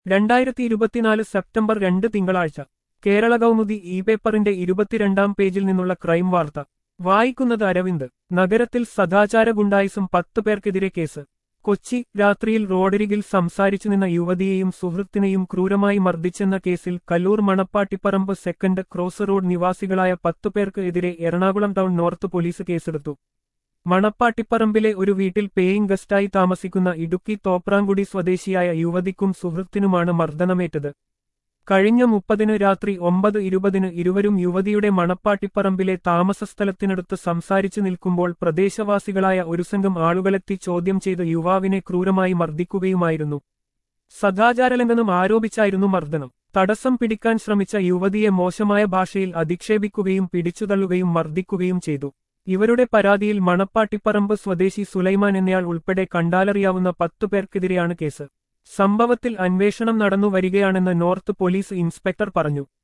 രണ്ടായിരത്തി ഇരുപത്തിനാല് സെപ്റ്റംബർ രണ്ട് തിങ്കളാഴ്ച കേരള കൗമുദി ഇ പേപ്പറിന്റെ ഇരുപത്തിരണ്ടാം പേജിൽ നിന്നുള്ള ക്രൈം വാർത്ത വായിക്കുന്നത് അരവിന്ദ് നഗരത്തിൽ സദാചാര ഗുണ്ടായിസം പത്തു പേർക്കെതിരെ കേസ് കൊച്ചി രാത്രിയിൽ റോഡരികിൽ സംസാരിച്ചു നിന്ന യുവതിയെയും സുഹൃത്തിനെയും ക്രൂരമായി മർദ്ദിച്ചെന്ന കേസിൽ Kallur Manappattiparambu second cross road നിവാസികളായ പത്തു പേർക്ക് എതിരെ എറണാകുളം ടൗൺ നോർത്ത് പോലീസ് കേസെടുത്തു മണപ്പാട്ടിപ്പറമ്പിലെ ഒരു വീട്ടിൽ പേയിങ് ഗസ്റ്റായി താമസിക്കുന്ന ഇടുക്കി തോപ്രാങ്കുടി സ്വദേശിയായ യുവതിക്കും സുഹൃത്തിനുമാണ് മർദ്ദനമേറ്റത് കഴിഞ്ഞ മുപ്പതിന് രാത്രി ഒമ്പത് ഇരുപതിന് ഇരുവരും യുവതിയുടെ മണപ്പാട്ടിപ്പറമ്പിലെ താമസസ്ഥലത്തിനടുത്ത് സംസാരിച്ചു നിൽക്കുമ്പോൾ പ്രദേശവാസികളായ ഒരു സംഘം ആളുകളെത്തി ചോദ്യം ചെയ്ത് യുവാവിനെ ക്രൂരമായി മർദ്ദിക്കുകയുമായിരുന്നു സദാചാരലംഘനം ആരോപിച്ചായിരുന്നു മർദ്ദനം തടസ്സം പിടിക്കാൻ ശ്രമിച്ച യുവതിയെ മോശമായ ഭാഷയിൽ അധിക്ഷേപിക്കുകയും പിടിച്ചുതള്ളുകയും മർദ്ദിക്കുകയും ചെയ്തു ഇവരുടെ പരാതിയിൽ മണപ്പാട്ടിപ്പറമ്പ് സ്വദേശി സുലൈമാൻ എന്നയാൾ ഉൾപ്പെടെ കണ്ടാലറിയാവുന്ന പത്തു പേർക്കെതിരെയാണ് കേസ് സംഭവത്തിൽ അന്വേഷണം നടന്നു വരികയാണെന്ന് നോർത്ത് പോലീസ് ഇൻസ്പെക്ടർ പറഞ്ഞു